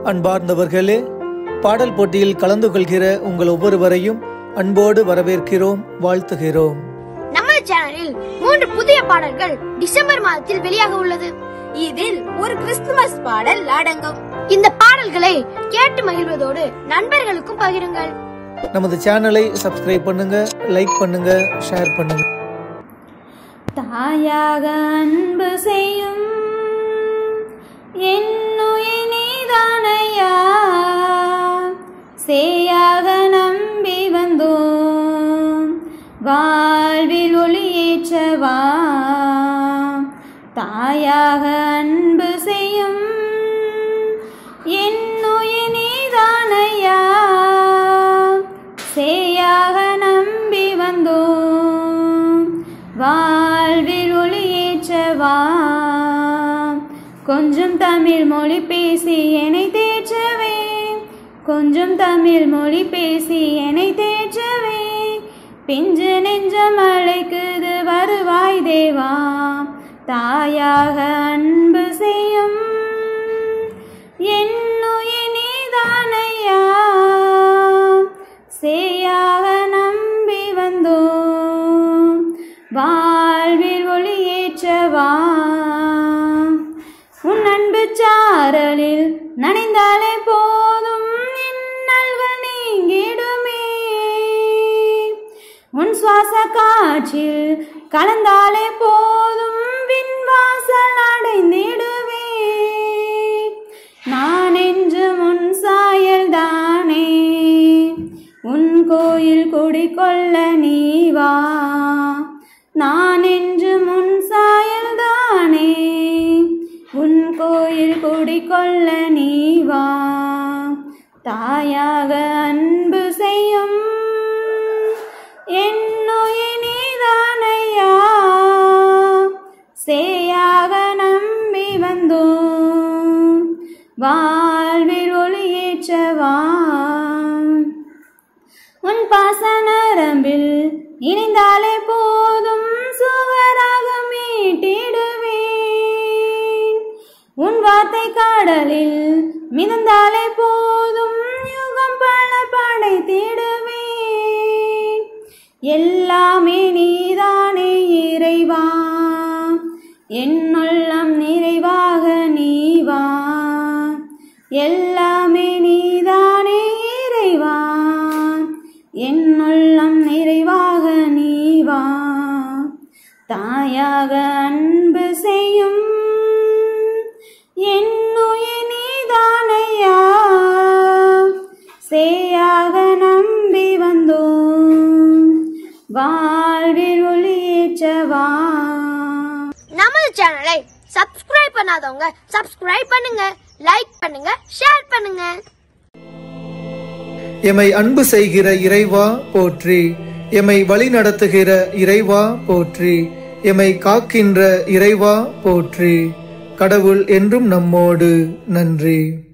அன்பார்ந்தவர்களே பாடல் போட்டியில் கலந்து கொள்கிற உங்கள் ஒவ்வொருவரையும் அன்போடு வரவேற்கிறோம் வாழ்த்துகிறோம் நம்ம சேனலில் மூன்று புதிய பாடல்கள் டிசம்பர் மாதத்தில் வெளியாக உள்ளது இதில் ஒரு கிறிஸ்துமஸ் பாடல் அடங்கும் இந்த பாடல்களை கேட்டு மகிழ்வதோடு நண்பர்களுக்கும் பகிருங்கள் நமது சேனலை சப்ஸ்கிரைப் பண்ணுங்க லைக் பண்ணுங்க ஷேர் பண்ணுங்க தாயாக அன்பு செய்யும் என்னுயிர் நீதானையா சேயாக நம்பி வந்தோம் வாழ்வில் ஒளியேற்றவா தாயாக அன்பு செய்யும் என்னுயிர் நீதானையா சேயாக நம்பி வந்தோம் வாழ்வில் ஒளியேற்றவா கொஞ்சம் தமிழ் மொழி பேசி என்னை தேற்றவே கொஞ்சம் தமிழ் மொழி பேசி என்னை தேற்றவே பிஞ்சு நெஞ்சம் அழைக்குது வருவாய் தேவா தாயாக அன்பு செய்யும் என்னுயிர் நீதானையா சேயாக நம்பி வந்தோம் வாழ்வில் ஒளியேற்றவா உன் அன்பு சாரலில் நனைந்தாலே போதும் இன்னல்கள் நீங்கிடுமே உன் சுவாச காற்றில் கலந்தாலே போதும் விண்வாசல் அடைந்திடுவே நான் என்று முன் சாயல் தானே உன் கோயில் குடிக்கொள்ள நீ வா நான் என்று முன் சாயல் தானே உன் கோயில் குடிக்கொள்ள நீ வா தாயாக அன்பு செய்யும் என்னுயிர் நீதானையா சேயாக நம்பி வந்தோம் வாழ்வில் ஒளியேற்றவா உன் பாச நரம்பில் இணைந்தாலே போதும் சுவராக மீட்டிடுவேன் உன் வார்த்தை கடலில் மிதந்தாலே போதும் யுகம் பல படைத்திடுவேன் எல்லாமே நீதானே இறைவா என்னுள்ளம் நிறைவாக நீ வா எல்லாமே நீதானே இறைவா என்னுள்ளம் நிறைவாக நீ வா தாயாக அன்பு செய்யும் என்னுயிர் நீதானையா சேயாக நம்பி வந்தோம் வாழ்வில் ஒளியேற்றவா நமது சேனலை சப்ஸ்கிரைப் பண்ணாதவங்க சப்ஸ்கிரைப் பண்ணுங்க லைக் பண்ணுங்க ஷேர் பண்ணுங்க எமை அன்பு செய்கிற இறைவா போற்றி எமை வழி நடத்துகிற இறைவா போற்றி எமை காக்கின்ற இறைவா போற்றி கடவுள் என்றும் நம்மோடு நன்றி